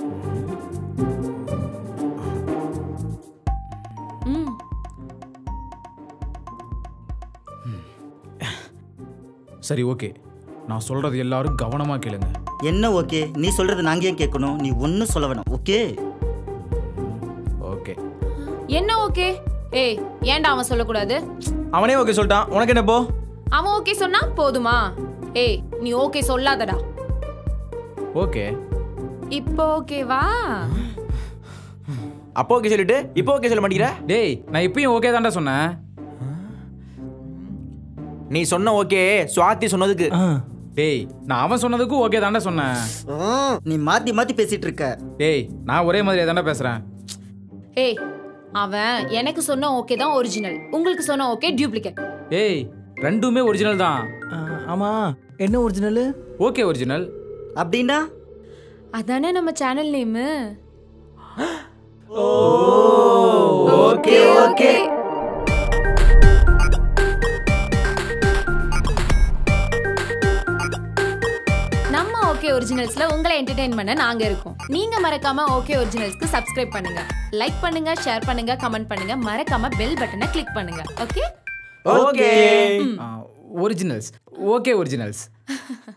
ம் சரி ஓகே நான் சொல்றது எல்லாரும் கவனமா கேளுங்க என்ன ஓகே நீ சொல்றது நாங்க ஏன் கேட்கணும் நீ ஒன்றும் சொல்ல வேணாம் ஓகே ஓகே என்ன ஓகே ஏய் ஏன்டா அவன் சொல்லக்கூடாது அவனே ஓகே சொல்லிட்டான் உனக்கு என்ன போ அவன் ஓகே சொன்னா போதுமா ஏய் நீ ஓகே சொல்லாதடா ஓகே இப்போ ஓகேவா அப்போ ஓகே சொல்லிட்டு இப்போ ஓகே சொல்ல மாட்டேங்கிற டேய் நான் இப்பயும் ஓகே தான்டா சொன்னேன் நீ சொன்ன ஓகே சுவாதி சொன்னதுக்கு டேய் நான் அவன் சொன்னதுக்கும் ஓகே தான்டா சொன்னேன் நீ மாத்தி மாத்தி பேசிட்டு இருக்க டேய் நான் ஒரே மாதிரியே தான்டா பேசுறேன் ஏய் அவன் எனக்கு சொன்ன ஓகே தான் ஒரிஜினல் உங்களுக்கு சொன்ன ஓகே டூப்ளிகேட் ஏய் ரெண்டுமே ஒரிஜினல் தான் ஆமா என்ன ஒரிஜினல் ஓகே ஒரிஜினல் அப்படின்னா அதானே நம்ம சேனல் நேமு ஓகே ஓகே நம்ம ஓகே ஒரிஜினல்ஸ்ல உங்களை என்டர்டெயின் பண்ண நாங்க இருக்கோம் நீங்க மறக்காம ஓகே ஒரிஜினல்ஸ்க்கு சப்ஸ்கிரைப் பண்ணுங்க லைக் பண்ணுங்க ஷேர் பண்ணுங்க கமெண்ட் பண்ணுங்க மறக்காம பெல் பட்டனை கிளிக் பண்ணுங்க okay okay originals okay originals